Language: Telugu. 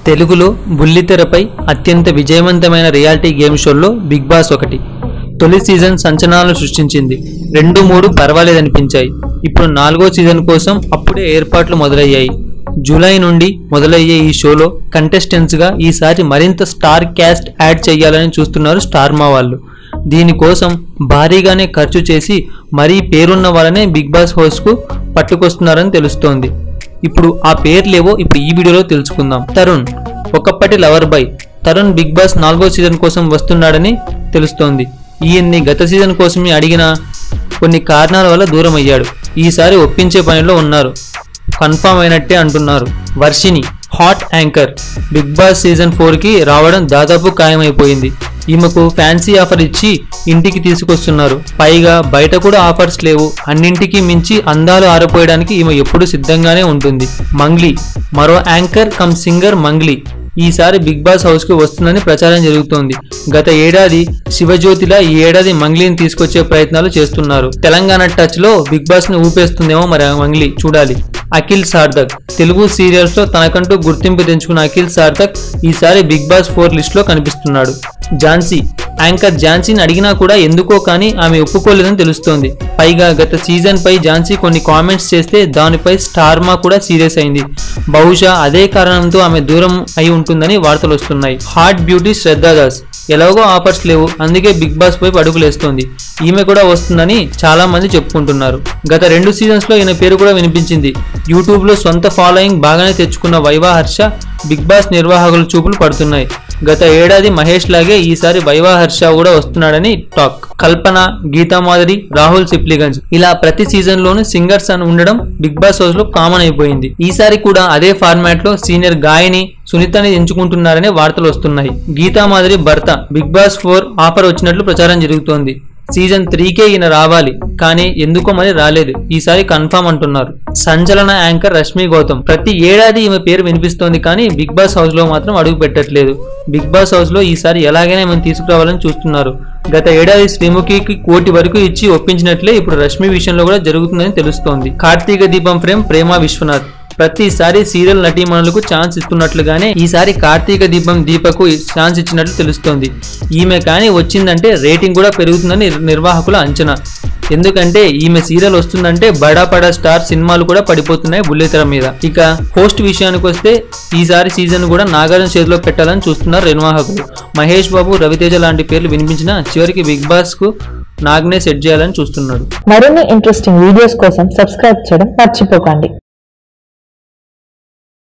తెలుగులో బుల్లితెరపై అత్యంత విజయవంతమైన రియాలిటీ గేమ్ షోల్లో బిగ్ బాస్ ఒకటి తొలి సీజన్ సంచలనాలను సృష్టించింది రెండు మూడు పర్వాలేదనిపించాయి ఇప్పుడు నాలుగో సీజన్ కోసం అప్పుడే ఏర్పాట్లు మొదలయ్యాయి జూలై నుండి మొదలయ్యే ఈ షోలో కంటెస్టెంట్స్గా ఈసారి మరింత స్టార్ క్యాస్ట్ యాడ్ చేయాలని చూస్తున్నారు స్టార్మా వాళ్ళు దీనికోసం భారీగానే ఖర్చు చేసి మరీ పేరున్న వాళ్ళనే బిగ్ బాస్ హౌస్కు పట్టుకొస్తున్నారని తెలుస్తోంది ఇప్పుడు ఆ పేర్లేవో ఇప్పుడు ఈ వీడియోలో తెలుసుకుందాం తరుణ్ ఒకప్పటి lover boy Tarun Bigg Boss నాలుగో సీజన్ కోసం వస్తున్నాడని తెలుస్తోంది ఈయన్ని గత సీజన్ కోసమే అడిగిన కొన్ని కారణాల వల్ల దూరం అయ్యాడు ఈసారి ఒప్పించే పనిలో ఉన్నారు కన్ఫామ్ అయినట్టే అంటున్నారు Varshini hot anchor Bigg Boss season ఫోర్కి రావడం దాదాపు ఖాయమైపోయింది ఈమెకు ఫ్యాన్సీ ఆఫర్ ఇచ్చి ఇంటికి తీసుకొస్తున్నారు పైగా బయట కూడా ఆఫర్స్ లేవు అన్నింటికి మించి అందాలు ఆరిపోయడానికి ఈమె ఎప్పుడు సిద్ధంగానే ఉంటుంది మంగ్లీ మరో యాంకర్ కమ్ సింగర్ మంగ్లీ ఈసారి బిగ్ బాస్ హౌస్ కు వస్తుందని ప్రచారం జరుగుతోంది గత ఏడాది శివజ్యోతిలా ఈ ఏడాది మంగ్లీని తీసుకొచ్చే ప్రయత్నాలు చేస్తున్నారు తెలంగాణ టచ్ లో బిగ్ బాస్ ని ఊపేస్తుందేమో మరి ఆ మంగ్లీ చూడాలి అఖిల్ సార్థక్ తెలుగు సీరియల్స్ లో తనకంటూ గుర్తింపు తెంచుకున్న అఖిల్ సార్థక్ ఈసారి బిగ్ బాస్ ఫోర్ లిస్ట్ లో కనిపిస్తున్నాడు ఝాన్సీ యాంకర్ ఝాన్సీని అడిగినా కూడా ఎందుకో కానీ ఆమె ఒప్పుకోలేదని తెలుస్తోంది పైగా గత సీజన్ పై ఝాన్సీ కొన్ని కామెంట్స్ చేస్తే దానిపై స్టార్మా కూడా సీరియస్ అయింది బహుశా అదే కారణంతో ఆమె దూరం అయి ఉంటుందని వార్తలు వస్తున్నాయి హాట్ బ్యూటీ శ్రద్ధాదాస్ ఎలాగో ఆఫర్స్ లేవు అందుకే బిగ్ బాస్ పై అడుగులేస్తోంది ఈమె కూడా వస్తుందని చాలా మంది చెప్పుకుంటున్నారు గత రెండు సీజన్స్ లో ఈయన పేరు కూడా వినిపించింది యూట్యూబ్ లో సొంత ఫాలోయింగ్ బాగానే తెచ్చుకున్న వైవా హర్ష బిగ్ బాస్ నిర్వాహకుల చూపులు పడుతున్నాయి గత ఏడాది మహేష్ లాగే ఈసారి వైవా హర్ష కూడా వస్తున్నాడని టాక్ కల్పన గీతామాధురి రాహుల్ సిప్లిగంజ్ ఇలా ప్రతి సీజన్ లోను సింగర్స్ అని ఉండడం బిగ్ బాస్ హౌస్ లో కామన్ అయిపోయింది ఈసారి కూడా అదే ఫార్మాట్ లో సీనియర్ గాయని సునీతని ఎంచుకుంటున్నారనే వార్తలు వస్తున్నాయి గీతామాధురి భర్త బిగ్ బాస్ ఫోర్ ఆఫర్ వచ్చినట్లు ప్రచారం జరుగుతోంది సీజన్ త్రీకే ఈయన రావాలి కానీ ఎందుకో మరి రాలేదు ఈసారి కన్ఫామ్ అంటున్నారు సంచలన యాంకర్ రష్మి గౌతమ్ ప్రతి ఏడాది ఈమె పేరు వినిపిస్తోంది కానీ బిగ్ బాస్ హౌస్ లో మాత్రం అడుగు పెట్టట్లేదు బిగ్ బాస్ హౌస్ లో ఈసారి ఎలాగైనా ఈమెను తీసుకురావాలని చూస్తున్నారు గత ఏడాది శ్రీముఖికి కోటి వరకు ఇచ్చి ఒప్పించినట్లే ఇప్పుడు రష్మి విషయంలో కూడా జరుగుతుందని తెలుస్తోంది కార్తీక దీపం ఫ్రేమ్ ప్రేమ విశ్వనాథ్ ప్రతిసారి సీరియల్ నటీమణులకు ఛాన్స్ ఇస్తున్నట్లుగానే ఈసారి కార్తీక దీపం దీపకు ఛాన్స్ ఇచ్చినట్లు తెలుస్తోంది ఈమె కానీ వచ్చిందంటే రేటింగ్ కూడా పెరుగుతుందని నిర్వాహకుల అంచనా ఎందుకంటే ఈమె సీరియల్ వస్తుందంటే బడా బడా స్టార్ సినిమాలు కూడా పడిపోతున్నాయి బుల్లితెర మీద ఇక హోస్ట్ విషయానికి వస్తే ఈసారి సీజన్ కూడా నాగార్జున చేతిలో పెట్టాలని చూస్తున్నారు నిర్వాహకులు మహేష్ బాబు రవితేజ లాంటి పేర్లు వినిపించినా చివరికి బిగ్ బాస్ కు నాగ్నే సెట్ చేయాలని చూస్తున్నాడు మరిన్ని ఇంట్రెస్టింగ్ వీడియోస్ కోసం సబ్స్క్రైబ్ చేయడం మర్చిపోకండి